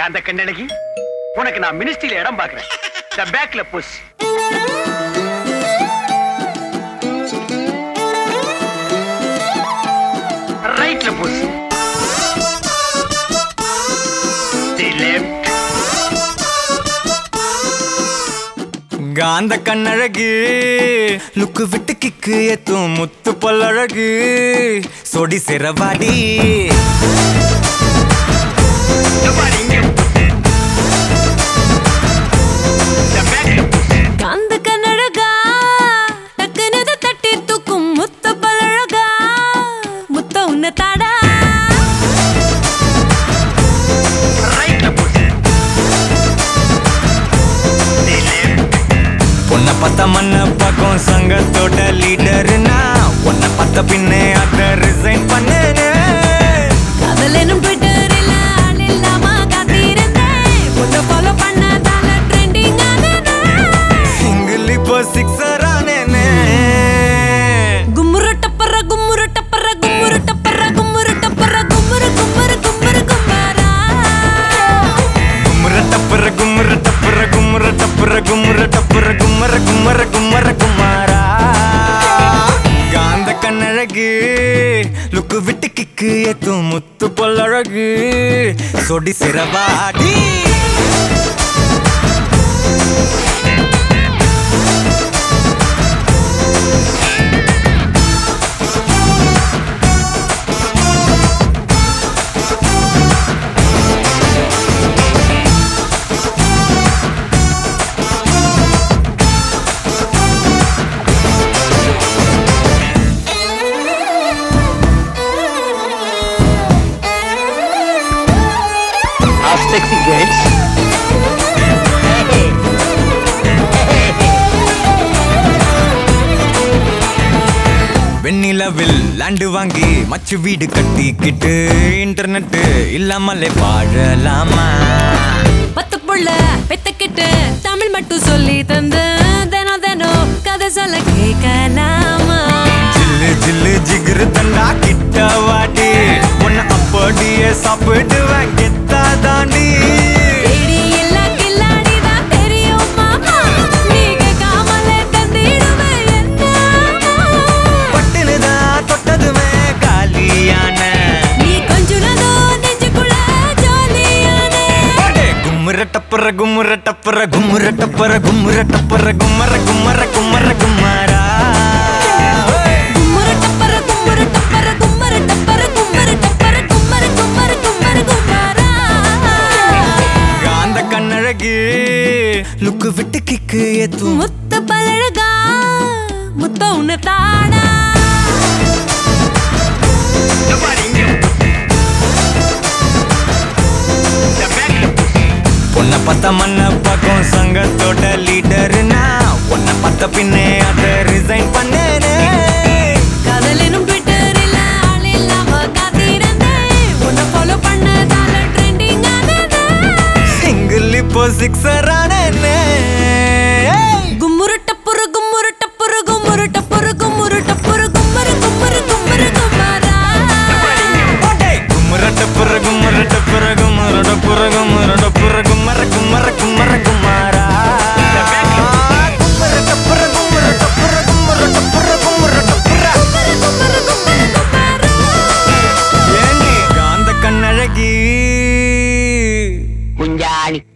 காந்த கண்ணழகி உனக்கு நான் மினிஸ்ட்ரியில இடம் பாக்குறேன் த பேக்ல புஷ் ரைட்ல புஷ் தி லெஃப்ட் காந்த கண்ணழகு லுக்கு விட்டு கிக்கு ஏத்தும் முத்து பல்லழகு சொடி சிறவாடி காந்த கண்ணழகா டக்குனது தட்டி தூக்கும் முத்த பழகா முத்த உன்ன தாடா பொண்ண பார்த்த மண்ண பக்கம் சங்கத்தோட லீடர்னா உன்னை பார்த்த பின்னே அத ரிசைன் பண்ணேன்னு காதலெனும் ட்விட்டரில் ஆள் இல்லாம காத்திருந்தேன் பொண்ணை ஃபாலோ பண்ணதால ட்ரெண்டிங் சிங்கிள் இப்போ சிக்ஸர் ஆனேனே கும்முரு டப்பர கும்முரு டப்பர கும்முரு டப்பர கும்முரு டப்பர கும்முரு கும்முரு கும்முரு கும்மாரா கும்முற டப்புற கும்முற டப்புற கும்முற டப்புற கும்முற டப்புற கும்மர கும்மர கும்மர குமாரா காந்த கண்ணழகு லுக்கு விட்டு கிக்கு ஏத்தும் முத்து பொல்லழகு சொடி சிறவாடி sexy girls. வெண்ணிலவில் லேண்டு வாங்கி மச்சு வீடு கட்டிக்கிட்டு இன்டர்நெட் இல்லாமலே வாழலாமா பத்து புள்ள பெத்துக்கிட்டு தமிழ் மட்டும் சொல்லி தந்து தினம் தினம் கதை சொல்ல கேட்கலாமா ஜில்லு ஜில்லு ஜிகிரு தண்டா கிட்ட வாடி உன்னை அப்படியே சாப்பிடுவேன் கெத்தா தாண்டி தேடி இல்ல கில்லாடிதான் தெரியும் மாமா நீங்க காமலே தந்திடுவேன் என்ன பட்டுனுதான் தொட்டதுமே காலியான நீ கொஞ்சுனதோ நெஞ்சுக்குள்ள ஜாலியானே அடே கும்முற டப்பர கும்முற டப்பர கும்முற டப்பர கும்முற டப்பர கும்மர கும்மர கும்மர கும்மாரா கும்மர டப்பர கும்மர டப்பர கும்மர டப்பர கும்மர டப்பர கும்மர கும்மர கும்மர கும்மரா காந்த கண்ணழகு லுக்கு விட்டு கிக்கு ஏத்தும் முத்த பழகா முத்த உன்னை தாடா பொண்ணை பார்த்த மண்ண பக்கம் சங்கத்தோட லீடர்னா உன்னை பார்த்த பின்னே அத ரிசைன் பண்ணேனே காதலெனும் ட்விட்டரில் ஆள் இல்லாம காத்திருந்தேன் உன்னை ஃபாலோ பண்ணதால ட்ரெண்டிங் ஆனதே சிங்கிள் இப்போ சிக்ஸர் ஆனேனே கும்முரு டப்புரு கும்முரு டப்புரு கும்முரு டப்புரு கும்முரு டப்புரு கும்மரு கும்மரு கும்மரு கும்மரா கும்மர டப்புற கும்மர டப்புற கும்மர டப்புற கும்மர டப்புற கும்மர கும்மர கும்மர குமாரா கும்மர டப்புற கும்மர டப்புற கும்மர டப்புற கும்மர டப்புற கும்மரு கும்மரு கும்மரு கும்மரா ஏண்டி காந்த கண்ணழகி குஞ்சாணி